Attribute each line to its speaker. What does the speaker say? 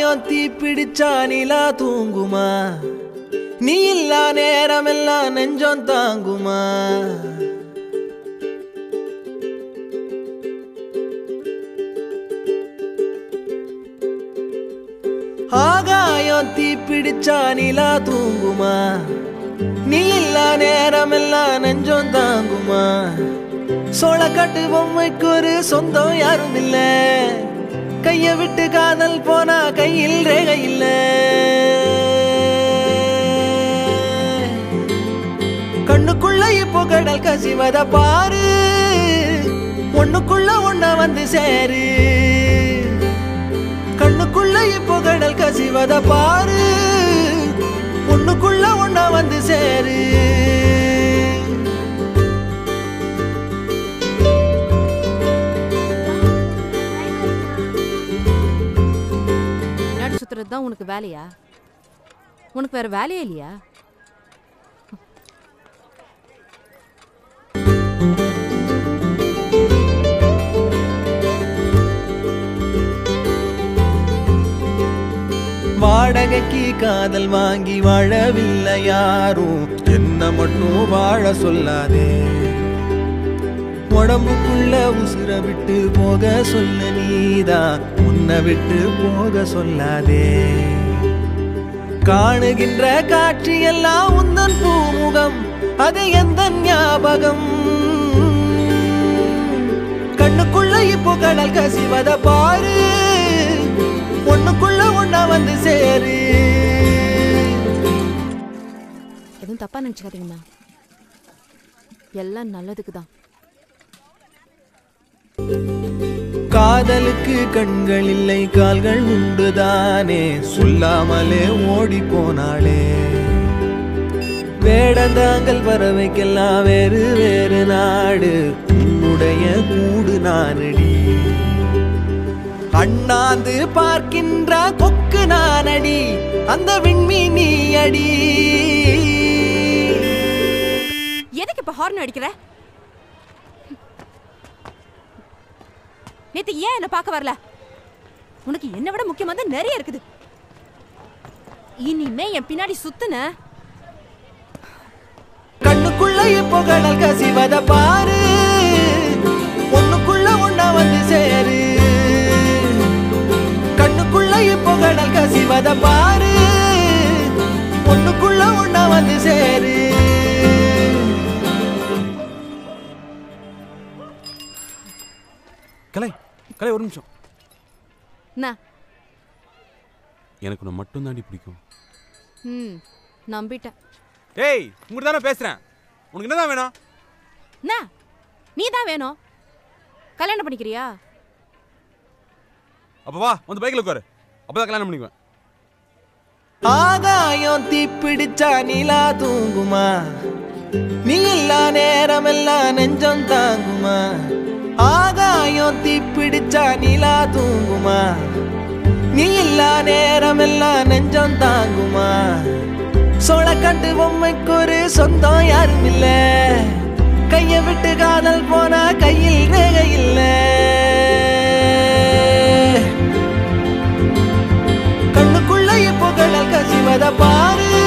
Speaker 1: ஆகாயம் தீ பிடிச்சா நிலா தூங்குமா நீ இல்லா நேரமெல்லாம் நெஞ்சம் தாங்குமா ஆகாயம் தீ பிடிச்சா நிலா தூங்குமா நீ இல்லா நேரமெல்லாம் நெஞ்சம் தாங்குமா சோளக்காட்டு பொம்மைக்கு ஒரு சொந்தம் யாரும் இல்ல கைய விட்டு காதல் போனா கையில் ரேகை இல்ல கண்ணுக்குள்ள இப்போ கடல் கசிவத பாரு ஒண்ணுக்குள்ள ஒண்ண வந்து சேரு கண்ணுக்குள்ள இப்போ கடல் கசிவத பாரு ஒண்ணுக்குள்ள ஒண்ண வந்து சேரு
Speaker 2: பின்னாடி சுத்துறது தான் உனக்கு வேலையா உனக்கு வேற வேலையே இல்லையா
Speaker 1: வாடகைக்கு காதல் வாங்கி வாழவில்லை யாரும் என்ன மட்டும் வாழ சொல்லாதே உடம்புக்குள்ள உசுர விட்டு போக சொல்ல நீதான் உன்னை விட்டு போக சொல்லாதே காணுகின்ற காட்சி எல்லாம் உந்தன் பூமுகம் அது எந்த ஞாபகம் கண்ணுக்குள்ள இப்போ கடல் கசிவத பாரு ஒண்ணுக்குள்ள ஒண்ணா வந்து சேரு
Speaker 2: எதுவும் தப்பா நினைச்சுக்காதீங்கண்ணா எல்லாம் நல்லதுக்கு தான்
Speaker 1: காதலுக்கு கண்கள் இல்லை கால்கள் உண்டுதானே சொல்லாமலே ஓடி போனாளே வேடந்தாங்கல் பறவைக்கெல்லாம் வேறு வேறு நாடு உன்னுடைய கூடு நானடி அண்ணாந்து பார்க்கின்ற கொக்கு நானடி அந்த விண்மீன் நீ அடி
Speaker 2: எதுக்கு இப்ப ஹார்ன் அடிக்கிற நேத்து ஏன் என்ன பார்க்க வரல உனக்கு என்ன விட முக்கியமானது நிறைய இருக்குது இனிமே என் பின்னாடி சுத்துன
Speaker 1: கண்ணுக்குள்ள இப்போ கடல் கசிவத பாரு ஒண்ணுக்குள்ள ஒண்ணா வந்து சேரு கண்ணுக்குள்ள இப்போ கடல் கசிவத பாரு ஒண்ணுக்குள்ள ஒண்ணா வந்து சேரு
Speaker 3: கலை கலை ஒரு நிமிஷம்
Speaker 2: என்ன
Speaker 3: எனக்கு உன்னை மட்டும் தாண்டி பிடிக்கும்
Speaker 2: ம் நம்பிட்டேன்
Speaker 3: ஏய் உங்கள்கிட்ட தானே பேசுகிறேன் உனக்கு என்னதான் வேணும்
Speaker 2: என்ன நீ தான் வேணும் கல்யாணம் பண்ணிக்கிறியா
Speaker 3: அப்போ வா வந்து பைக்கில் உட்காரு அப்போ தான் கல்யாணம் பண்ணிக்குவேன்
Speaker 1: ஆகாயம் தீ பிடிச்சா நிலா தூங்குமா நீ இல்லா நேரமெல்லாம் நெஞ்சம் தாங்குமா ஆகாயம் தீ பிடிச்சா நிலா தூங்குமா நீ இல்லா நேரமெல்லாம் நெஞ்சம் தாங்குமா சோளக்கட்டு பொம்மைக்கு ஒரு சொந்தம் யாரும் இல்ல கைய விட்டு காதல் போனா கையில் ரேகை இல்ல கண்ணுக்குள்ள இப்போ கடல் கசிவத பாரு